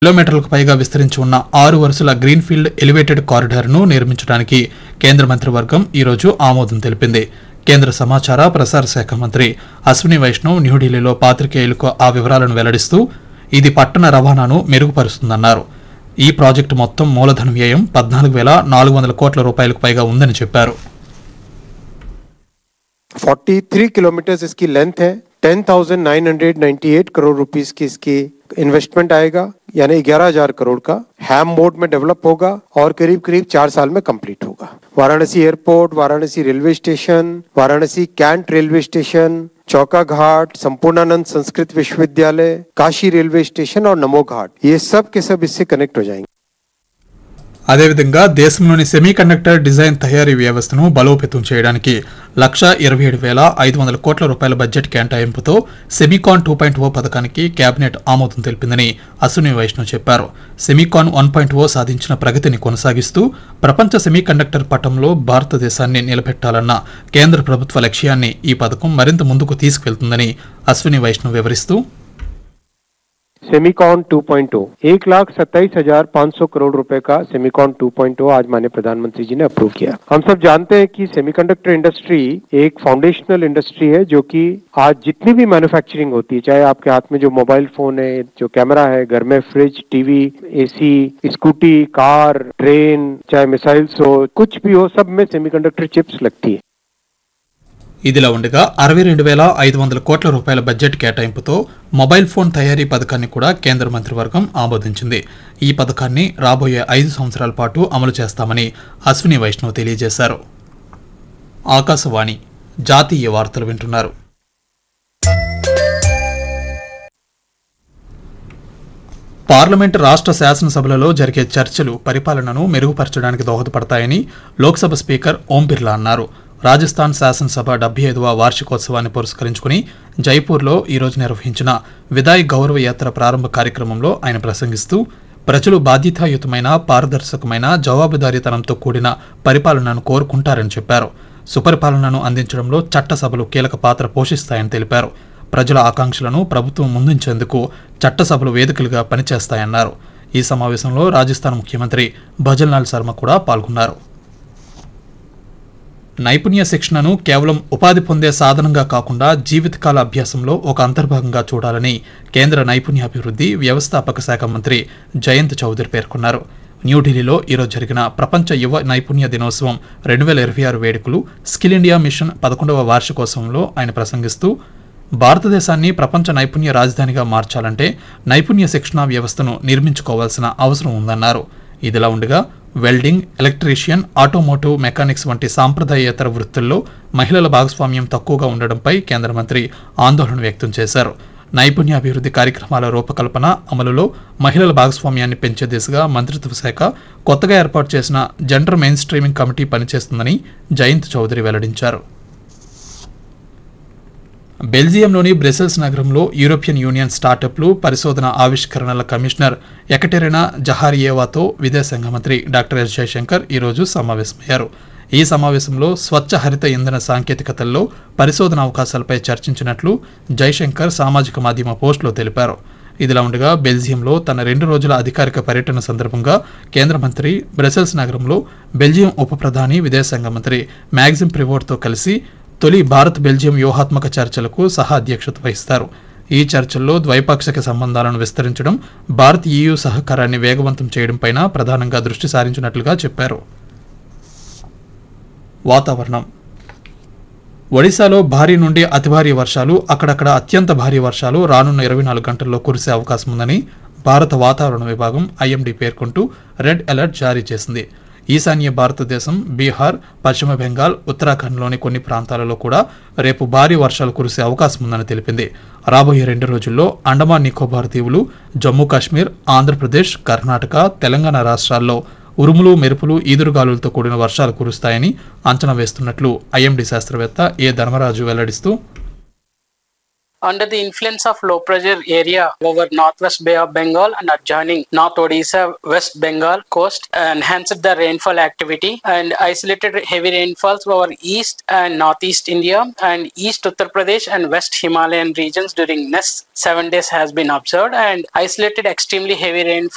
కిలోమీటర్లకు పైగా విస్తరించి ఉన్న ఆరు వరుసల గ్రీన్ఫీల్డ్ ఎలివేటెడ్ కారిడార్ను నిర్మించడానికి కేంద్ర మంత్రివర్గం ఈరోజు ఆమోదం తెలిపింది కేంద్ర సమాచార ప్రసార శాఖ మంత్రి అశ్విని వైష్ణవ్ న్యూఢిల్లీలో పాత్రికేయులకు ఆ వివరాలను వెల్లడిస్తూ ఇది పట్టణ రవాణాను మెరుగుపరుస్తుందన్నారు ఈ ప్రాజెక్టు మొత్తం మూలధన వ్యయం పద్నాలుగు వేల నాలుగు వందల కోట్ల రూపాయలకు పైగా ఉందని చెప్పారు 43 किलोमीटर इसकी लेंथ है 10,998 करोड़ रुपीस की इसकी इन्वेस्टमेंट आएगा यानी 11,000 करोड़ का हैम मोड में डेवलप होगा और करीब करीब चार साल में कंप्लीट होगा Varanasi airport Varanasi railway station Varanasi cantt railway station Chauka Ghat Sampurnanand Sanskrit विश्वविद्यालय काशी रेलवे स्टेशन और नमो घाट ये सब के सब इससे कनेक्ट हो जाएंगे అదేవిధంగా దేశంలోని సెమీకండక్టర్ డిజైన్ తయారీ వ్యవస్థను బలోపేతం చేయడానికి లక్ష ఇరవై ఏడు వేల ఐదు వందల కోట్ల రూపాయల బడ్జెట్ కేటాయింపుతో సెమీకాన్ టూ పాయింట్ ఓ పథకానికి కేబినెట్ ఆమోదం తెలిపిందని అశ్విని వైష్ణవ్ చెప్పారు సెమీకాన్ వన్ పాయింట్ ఓ సాధించిన ప్రగతిని కొనసాగిస్తూ ప్రపంచ సెమీకండక్టర్ పటంలో భారతదేశాన్ని నిలబెట్టాలన్న కేంద్ర ప్రభుత్వ లక్ష్యాన్ని ఈ పథకం మరింత ముందుకు తీసుకెళ్తుందని అశ్విని వైష్ణవ్ వివరిస్తూ सेमिकॉन 2.0 एक लाख सत्ताईस हजार पाँच सौ करोड़ रुपए का सेमिकॉन 2.0 आज माननीय प्रधानमंत्री जी ने अप्रूव किया हम सब जानते हैं कि सेमीकंडक्टर इंडस्ट्री एक फाउंडेशनल इंडस्ट्री है जो कि आज जितनी भी मैन्युफैक्चरिंग होती है चाहे आपके हाथ में जो मोबाइल फोन है जो कैमरा है घर में fridge TV AC scooty car train चाहे मिसाइल्स हो कुछ भी हो सब में सेमीकंडक्टर चिप्स लगती है ఇదిలా ఉండగా అరవై రెండు వేల ఐదు వందల కోట్ల రూపాయల బడ్జెట్ కేటాయింపుతో మొబైల్ ఫోన్ తయారీ పథకాన్ని కూడా కేంద్ర మంత్రివర్గం ఆమోదించింది ఈ పథకాన్ని రాబోయే ఐదు సంవత్సరాల పాటు అమలు చేస్తామని అశ్విని వైష్ణవ్ తెలియజేశారు ఆకాశవాణి జాతీయ వార్తలు వింటున్నారు పార్లమెంట్ రాష్ట్ర శాసనసభలలో జరిగే చర్చలు పరిపాలనను మెరుగుపరచడానికి దోహదపడతాయని లోక్సభ స్పీకర్ ఓం బిర్లా అన్నారు రాజస్థాన్ శాసనసభ డెబ్బై ఐదవ వార్షికోత్సవాన్ని పురస్కరించుకుని జైపూర్లో ఈరోజు నిర్వహించిన విదాయ్ గౌరవ యాత్ర ప్రారంభ కార్యక్రమంలో ఆయన ప్రసంగిస్తూ ప్రజలు బాధ్యతాయుతమైన పారదర్శకమైన జవాబుదారీతనంతో కూడిన పరిపాలనను కోరుకుంటారని చెప్పారు సుపరిపాలనను అందించడంలో చట్టసభలు కీలక పాత్ర పోషిస్తాయని తెలిపారు ప్రజల ఆకాంక్షలను ప్రభుత్వం ముందుంచేందుకు చట్టసభలు వేదికలుగా పనిచేస్తాయన్నారు ఈ సమావేశంలో రాజస్థాన్ ముఖ్యమంత్రి భజన్లాల్ శర్మ కూడా పాల్గొన్నారు నైపుణ్య శిక్షణను కేవలం ఉపాధి పొందే సాధనంగా కాకుండా జీవితకాల అభ్యాసంలో ఒక అంతర్భాగంగా చూడాలని కేంద్ర నైపుణ్యాభివృద్ధి వ్యవస్థాపక శాఖ మంత్రి జయంత్ చౌదరి పేర్కొన్నారు న్యూఢిల్లీలో ఈరోజు జరిగిన ప్రపంచ యువ నైపుణ్య దినోత్సవం రెండు వేల ఇరవై ఆరు వేడుకలు స్కిల్ ఇండియా మిషన్ పదకొండవ వార్షికోత్సవంలో ఆయన ప్రసంగిస్తూ భారతదేశాన్ని ప్రపంచ నైపుణ్య రాజధానిగా మార్చాలంటే నైపుణ్య శిక్షణా వ్యవస్థను నిర్మించుకోవాల్సిన అవసరం ఉందన్నారు ఇదిలా ఉండగా వెల్డింగ్ ఎలక్ట్రీషియన్ ఆటోమోటివ్ మెకానిక్స్ వంటి సాంప్రదాయేతర వృత్తుల్లో మహిళల భాగస్వామ్యం తక్కువగా ఉండడంపై కేంద్ర మంత్రి ఆందోళన వ్యక్తం చేశారు నైపుణ్యాభివృద్ధి కార్యక్రమాల రూపకల్పన అమలులో మహిళల భాగస్వామ్యాన్ని పెంచే దిశగా మంత్రిత్వ శాఖ కొత్తగా ఏర్పాటు చేసిన జెండర్ మెయిన్ స్ట్రీమింగ్ కమిటీ పనిచేస్తుందని జయంత్ చౌదరి వెల్లడించారు బెల్జియంలోని బ్రెసెల్స్ నగరంలో యూరోపియన్ యూనియన్ స్టార్టప్లు పరిశోధన ఆవిష్కరణల కమిషనర్ ఎకటెరినా జహారియేవాతో విదేశాంగ మంత్రి డాక్టర్ ఎస్ జయశంకర్ ఈరోజు సమావేశమయ్యారు ఈ సమావేశంలో స్వచ్ఛ హరిత ఇంధన సాంకేతికతల్లో పరిశోధన అవకాశాలపై చర్చించినట్లు జైశంకర్ సామాజిక మాధ్యమ పోస్టులో తెలిపారు ఇదిలా ఉండగా బెల్జియంలో తన రెండు రోజుల అధికారిక పర్యటన సందర్భంగా కేంద్ర మంత్రి బ్రసెల్స్ నగరంలో బెల్జియం ఉప ప్రధాని విదేశాంగ మంత్రి మ్యాగ్జిమ్ ప్రివోర్తో కలిసి తొలి భారత్ బెల్జియం వ్యూహాత్మక చర్చలకు సహా అధ్యక్షత వహిస్తారు ఈ చర్చల్లో ద్వైపాక్షిక సంబంధాలను విస్తరించడం భారత్ ఈయూ సహకారాన్ని వేగవంతం చేయడంపైన ప్రధానంగా దృష్టి సారించినట్లుగా చెప్పారు వాతావరణం ఒడిశాలో భారీ నుండి అతి భారీ వర్షాలు అక్కడక్కడ అత్యంత భారీ వర్షాలు రానున్న ఇరవై నాలుగు గంటల్లో కురిసే అవకాశం ఉందని భారత వాతావరణ విభాగం ఐఎండీ పేర్కొంటూ రెడ్ అలర్ట్ జారీ చేసింది ఈశాన్య భారతదేశం బీహార్ పశ్చిమ బెంగాల్ ఉత్తరాఖండ్లోని కొన్ని ప్రాంతాలలో కూడా రేపు భారీ వర్షాలు కురిసే అవకాశం ఉందని తెలిపింది రాబోయే రెండు రోజుల్లో అండమాన్ నికోబార్ దీవులు జమ్మూ కాశ్మీర్ ఆంధ్రప్రదేశ్ కర్ణాటక తెలంగాణ రాష్ట్రాల్లో ఉరుములు మెరుపులు ఈదురుగాలులతో కూడిన వర్షాలు కురుస్తాయని అంచనా వేస్తున్నట్లు ఐఎండీ శాస్త్రవేత్త ఏ Dharmaraju వెల్లడిస్తూ under the influence of low pressure area over northwest bay of bengal and adjoining north odisha west bengal coast enhanced the rainfall activity and isolated heavy rainfalls over east and northeast india and east uttar pradesh and west himalayan regions during next seven days has been observed and isolated extremely heavy rainfall